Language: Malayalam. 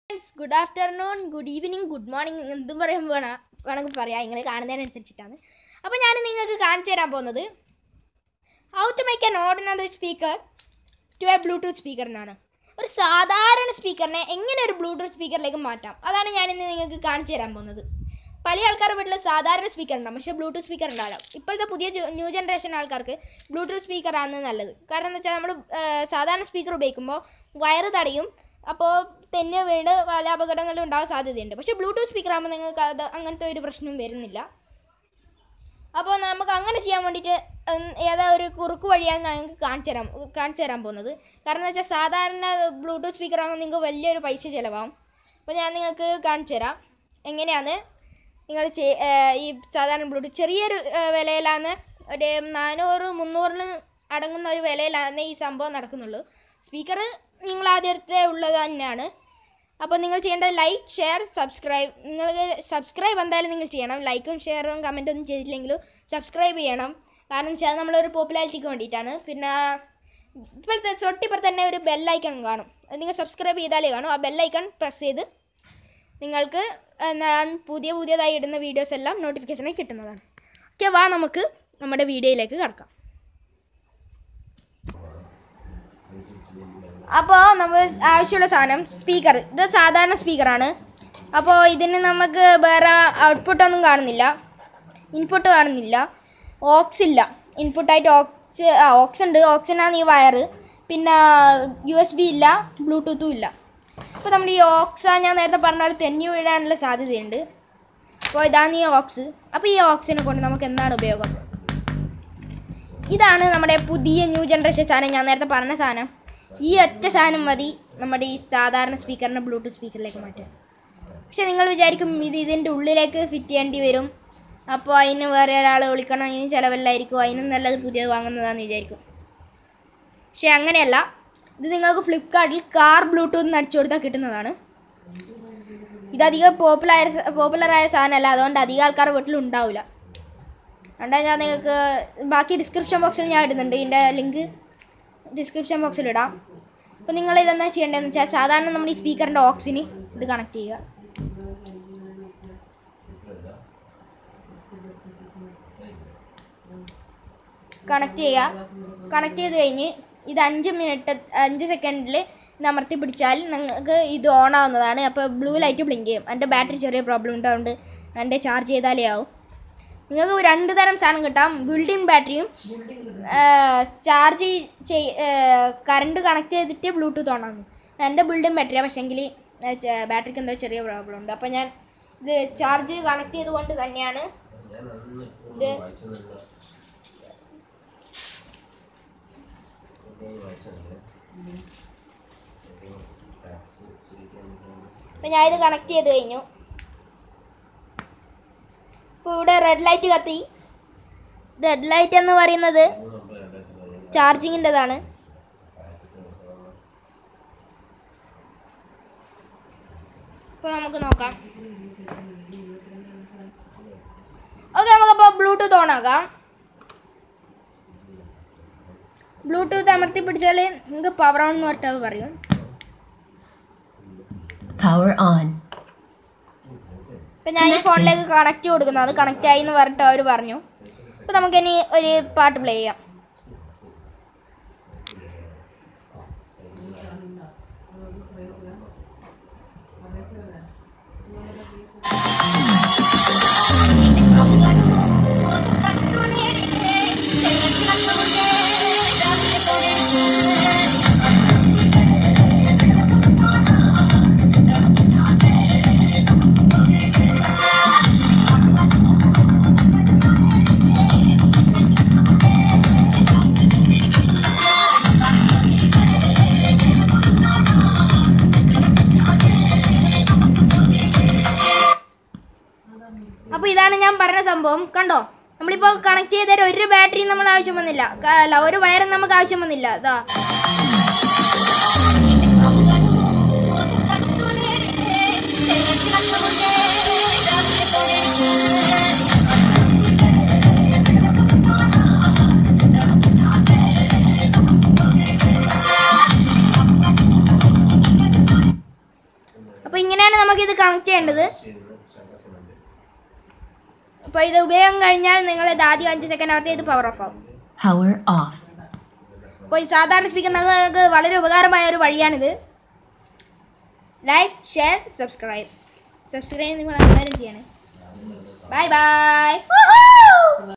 Friends good afternoon good evening good morning എന്തും പറയാൻ വേണ വേണമെങ്കിൽ പറയാം നിങ്ങൾ കാണുന്നതിനനുസരിച്ചിട്ടാണ് അപ്പോൾ ഞാൻ നിങ്ങൾക്ക് കാണിച്ചു തരാൻ പോകുന്നത് how to make an ordinary speaker to a Bluetooth speaker എന്നാണ് ഒരു സാധാരണ സ്പീക്കറിനെ എങ്ങനെ ഒരു ബ്ലൂടൂത്ത് സ്പീക്കറിലേക്ക് മാറ്റാം അതാണ് ഞാൻ ഇന്ന് നിങ്ങൾക്ക് കാണിച്ചു തരാൻ പോകുന്നത് പല ആൾക്കാരുടെ വീട്ടിൽ സാധാരണ സ്പീക്കർ ഉണ്ടാവും പക്ഷേ ബ്ലൂടൂത്ത് സ്പീക്കർ ഉണ്ടാവില്ല ഇപ്പോഴത്തെ പുതിയ ന്യൂ ജനറേഷൻ ആൾക്കാർക്ക് ബ്ലൂടൂത്ത് സ്പീക്കറാണ് നല്ലത് കാരണം എന്താ വെച്ചാൽ നമ്മൾ സാധാരണ സ്പീക്കർ ഉപയോഗിക്കുമ്പോൾ വയറ് തടയും അപ്പോൾ തെന്നെ വീണ് പല അപകടങ്ങളും ഉണ്ടാവാൻ സാധ്യതയുണ്ട് പക്ഷേ ബ്ലൂടൂത്ത് സ്പീക്കർ ആകുമ്പോൾ നിങ്ങൾക്ക് അത് അങ്ങനത്തെ ഒരു പ്രശ്നവും വരുന്നില്ല അപ്പോൾ നമുക്ക് അങ്ങനെ ചെയ്യാൻ വേണ്ടിയിട്ട് ഉം, ഏതാ ഒരു കുറുക്ക് വഴിയാണ് ഞാൻ നിങ്ങൾക്ക് കാണിച്ചു തരാൻ കാണിച്ചു തരാൻ പോകുന്നത് കാരണം എന്താ വെച്ചാൽ സാധാരണ ബ്ലൂടൂത്ത് സ്പീക്കർ ആകുമ്പോൾ നിങ്ങൾക്ക് വലിയൊരു പൈസ ചിലവാകും അപ്പോൾ ഞാൻ നിങ്ങൾക്ക് കാണിച്ചു തരാം എങ്ങനെയാണ് നിങ്ങൾ ചെയ്- ഏഹ് ഈ സാധാരണ ബ്ലൂടൂത്ത് ചെറിയൊരു ഏഹ് വിലയിലാണ് ഒരു നാനൂറ് മുന്നൂറിന് അടങ്ങുന്ന ഒരു വിലയിലാണ് ഈ സംഭവം നടക്കുന്നുള്ളൂ സ്പീക്കർ നിങ്ങൾ ആദ്യത്തെ ഉള്ളത് തന്നെയാണ് അപ്പോൾ നിങ്ങൾ ചെയ്യേണ്ടത് ലൈക്ക് ഷെയർ സബ്സ്ക്രൈബ് നിങ്ങൾ സബ്സ്ക്രൈബ് എന്തായാലും നിങ്ങൾ ചെയ്യണം ലൈക്കും ഷെയറും കമൻറ്റും ഒന്നും ചെയ്തില്ലെങ്കിലും സബ്സ്ക്രൈബ് ചെയ്യണം കാരണം വെച്ചാൽ നമ്മളൊരു പോപ്പുലാരിറ്റിക്ക് വേണ്ടിയിട്ടാണ് പിന്നെ ഇപ്പോഴത്തെ തൊട്ടിപ്പുറത്ത് തന്നെ ഒരു ബെല്ലൈക്കൺ കാണും അത് നിങ്ങൾ സബ്സ്ക്രൈബ് ചെയ്താലേ കാണും ആ ബെല്ലൈക്കൺ പ്രസ് ചെയ്ത് നിങ്ങൾക്ക് ഏഹ്, ഞാൻ പുതിയ പുതിയതായി ഇടുന്ന വീഡിയോസ് എല്ലാം നോട്ടിഫിക്കേഷനായി കിട്ടുന്നതാണ് ഓക്കെ വാ നമുക്ക് നമ്മുടെ വീഡിയോയിലേക്ക് കിടക്കാം അപ്പോൾ നമ്മൾ ആവശ്യമുള്ള സാധനം സ്പീക്കർ ഇത് സാധാരണ സ്പീക്കറാണ് അപ്പോൾ ഇതിന് നമുക്ക് വേറെ ഔട്ട്പുട്ടൊന്നും കാണുന്നില്ല ഇൻപുട്ട് കാണുന്നില്ല ഓക്സ് ഇല്ല ഇൻപുട്ടായിട്ട് ഓക്സ് ആ ഓക്സ് ഉണ്ട് ഓക്സിനാണ് ഈ വയറ് പിന്നെ യു എസ് ബി ഇല്ല ബ്ലൂടൂത്തും ഇല്ല അപ്പോൾ നമ്മൾ ഈ ഓക്സ് ഞാൻ നേരത്തെ പറഞ്ഞ പോലെ തെന്നി വീഴാനുള്ള സാധ്യതയുണ്ട് അപ്പോൾ ഇതാണ് ഈ ഓക്സ് അപ്പോൾ ഈ ഓക്സിനെ കൊണ്ട് നമുക്ക് എന്താണ് ഉപയോഗം ഇതാണ് നമ്മുടെ പുതിയ ന്യൂ ജനറേഷൻ സാധനം ഞാൻ നേരത്തെ പറഞ്ഞ സാധനം ഈ ഒറ്റ സാധനം മതി നമ്മുടെ ഈ സാധാരണ സ്പീക്കറിനെ ബ്ലൂടൂത്ത് സ്പീക്കറിലേക്ക് മാറ്റാൻ പക്ഷെ നിങ്ങൾ വിചാരിക്കും ഇത് ഇതിൻ്റെ ഉള്ളിലേക്ക് ഫിറ്റ് ചെയ്യേണ്ടി വരും അപ്പോൾ അതിന് വേറെ ഒരാൾ വിളിക്കണം അതിന് ചിലവല്ലായിരിക്കും അതിനും നല്ലത് പുതിയത് വാങ്ങുന്നതാണെന്ന് വിചാരിക്കും പക്ഷെ അങ്ങനെയല്ല ഇത് നിങ്ങൾക്ക് ഫ്ലിപ്കാർട്ടിൽ കാർ ബ്ലൂടൂത്ത് എന്ന് അടിച്ചു കൊടുത്താൽ കിട്ടുന്നതാണ് ഇതധികം പോപ്പുലർ പോപ്പുലറായ സാധനമല്ല അതുകൊണ്ട് അധികം ആൾക്കാരുടെ വീട്ടിൽ ഉണ്ടാവില്ല അതുകൊണ്ട് ഞാൻ നിങ്ങൾക്ക് ബാക്കി ഡിസ്ക്രിപ്ഷൻ ബോക്സിൽ ഞാൻ ഇടുന്നുണ്ട് ഇതിൻ്റെ ലിങ്ക് ഡിസ്ക്രിപ്ഷൻ ബോക്സിൽ ഇടാം അപ്പോൾ നിങ്ങൾ ഇതെന്താ ചെയ്യേണ്ടതെന്ന് വെച്ചാൽ സാധാരണ നമ്മൾ ഈ സ്പീക്കറിൻ്റെ ഓക്സിന് ഇത് കണക്ട് ചെയ്യുക കണക്ട് ചെയ്യുക കണക്ട് ചെയ്ത് കഴിഞ്ഞ് ഇത് അഞ്ച് മിനിറ്റ് അഞ്ച് സെക്കൻഡിൽ അമർത്തി പിടിച്ചാൽ നിങ്ങൾക്ക് ഇത് ഓൺ ആവുന്നതാണ് അപ്പോൾ ബ്ലൂ ലൈറ്റ് ബ്ലിങ്ക് ചെയ്യും എൻ്റെ ബാറ്ററി ചെറിയ പ്രോബ്ലം ഉണ്ട് അതുകൊണ്ട് എൻ്റെ ചാർജ് ചെയ്താലേ ആവും നിങ്ങൾക്ക് രണ്ട് തരം സാധനം കിട്ടാം ബിൽഡിൻ ബാറ്ററിയും ചാർജ് ചെയ് കറണ്ട് കണക്ട് ചെയ്തിട്ട് ബ്ലൂടൂത്ത് ഓൺ ആകുന്നു എൻ്റെ ബിൽഡിൻ ബാറ്ററിയാണ് പക്ഷേങ്കിൽ ബാറ്ററിക്ക് എന്തോ ചെറിയ പ്രോബ്ലം ഉണ്ട് അപ്പോൾ ഞാൻ ഇത് ചാർജ് കണക്ട് ചെയ്തുകൊണ്ട് തന്നെയാണ് ഇത് അപ്പം ഞാൻ ഇത് കണക്ട് ചെയ്ത് കഴിഞ്ഞു ഇപ്പോൾ ഇവിടെ റെഡ് ലൈറ്റ് കത്തി റെഡ് ലൈറ്റ് എന്ന് പറയുന്നത് ചാർജിങ്ങിൻ്റെതാണ് ഇപ്പോൾ നമുക്ക് നോക്കാം ഓക്കെ നമുക്കപ്പോൾ ബ്ലൂടൂത്ത് ഓൺ ആക്കാം ബ്ലൂടൂത്ത് അമർത്തി പിടിച്ചാൽ നിങ്ങൾക്ക് പവർ ഓൺ എന്ന് പറഞ്ഞിട്ട് അത് പറയും Power on. ഇപ്പം ഞാൻ ഈ ഫോണിലേക്ക് കണക്ട് കൊടുക്കുന്നത് അത് കണക്റ്റ് ആയി എന്ന് പറഞ്ഞിട്ട് അവർ പറഞ്ഞു അപ്പോൾ നമുക്കിനി ഒരു പാട്ട് പ്ലേ ചെയ്യാം അപ്പോൾ ഇതാണ് ഞാൻ പറഞ്ഞ സംഭവം കണ്ടോ നമ്മളിപ്പോൾ കണക്ട് ചെയ്ത ഒരു ബാറ്ററി നമ്മൾ ആവശ്യം വന്നില്ല ക- അല്ല ഒരു വയറും നമുക്ക് ആവശ്യം വന്നില്ല അതാ അപ്പോൾ ഇത് കണക്ട് ചെയ്യേണ്ടത് അപ്പോൾ ഇത് ഉപയോഗം കഴിഞ്ഞാൽ നിങ്ങൾ ഇത് ആദ്യം അഞ്ച് സെക്കൻഡ് ആവത്തെ ഇത് പവർ ഓഫ് ആവും Power off. അപ്പോൾ ഈ സാധാരണ സ്പീക്കർ നിങ്ങൾക്ക് വളരെ ഉപകാരമായ ഒരു വഴിയാണിത് ലൈക്ക് ഷെയർ സബ്സ്ക്രൈബ് സബ്സ്ക്രൈബ് നിങ്ങൾ എല്ലാവരും ചെയ്യണേ ബൈ ബൈ